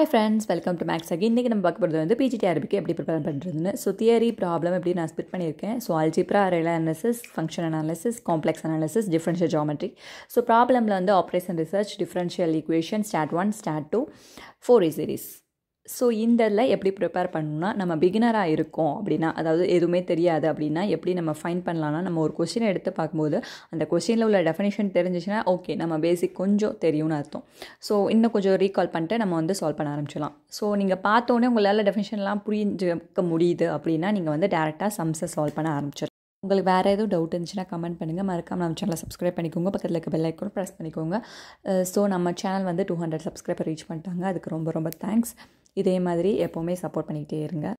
hi friends welcome to maths அகி இன்றைக்கி நம்ம பார்க்க போகிறது வந்து பிஜிடிஆர்பிக்கு எப்படி ப்ரிப்பேர் பண்ணுறதுன்னு ஸோ தியரி ப்ராப்ளம் எப்படி நான் ஸ்பிட் பண்ணியிருக்கேன் ஸோ அல்ஜிப்ரா அரேல analysis function analysis complex analysis differential geometry so ப்ராப்ளமில் வந்து operation research differential equation stat one stat two Fourier series so இந்த இதில் எப்படி ப்ரிப்பேர் பண்ணணும்னா நம்ம பிகினராக இருக்கோம் அப்படின்னா அதாவது எதுவுமே தெரியாது அப்படின்னா எப்படி நம்ம ஃபைன் பண்ணலாம்னா நம்ம ஒரு கொஷினை எடுத்து பார்க்கும்போது அந்த கொஷினில் உள்ள டெஃபினேஷன் தெரிஞ்சிச்சுன்னா ஓகே நம்ம பேசிக் கொஞ்சம் தெரியும்னு அர்த்தம் ஸோ இன்னும் கொஞ்சம் ரீகால் பண்ணிட்டு நம்ம வந்து சால்வ் பண்ண ஆரம்பிச்சிடலாம் ஸோ நீங்கள் பார்த்தோன்னே உங்களால் டெஃபினேஷன்லாம் புரிஞ்சுக்க முடியுது அப்படின்னா நீங்கள் வந்து டேரெக்டாக சம்ஸை சால்வ் பண்ண ஆரம்பிச்சிடலாம் உங்களுக்கு வேறு எதுவும் டவுட் இருந்துச்சுன்னா கமெண்ட் பண்ணுங்கள் மறக்காம நம்ம சேனலை சப்ஸ்கிரைப் பண்ணிக்கோங்க பக்கத்தில் இருக்க பெல் ஐக்கனும் ப்ரெஸ் பண்ணிக்கோங்க ஸோ நம்ம சேனல் வந்து டூ ஹண்ட்ரட் சப்ஸ்கிரைபர் ரீச் பண்ணிட்டாங்க அதுக்கு ரொம்ப ரொம்ப தேங்க்ஸ் இதே மாதிரி எப்போவுமே சப்போர்ட் பண்ணிக்கிட்டே இருங்க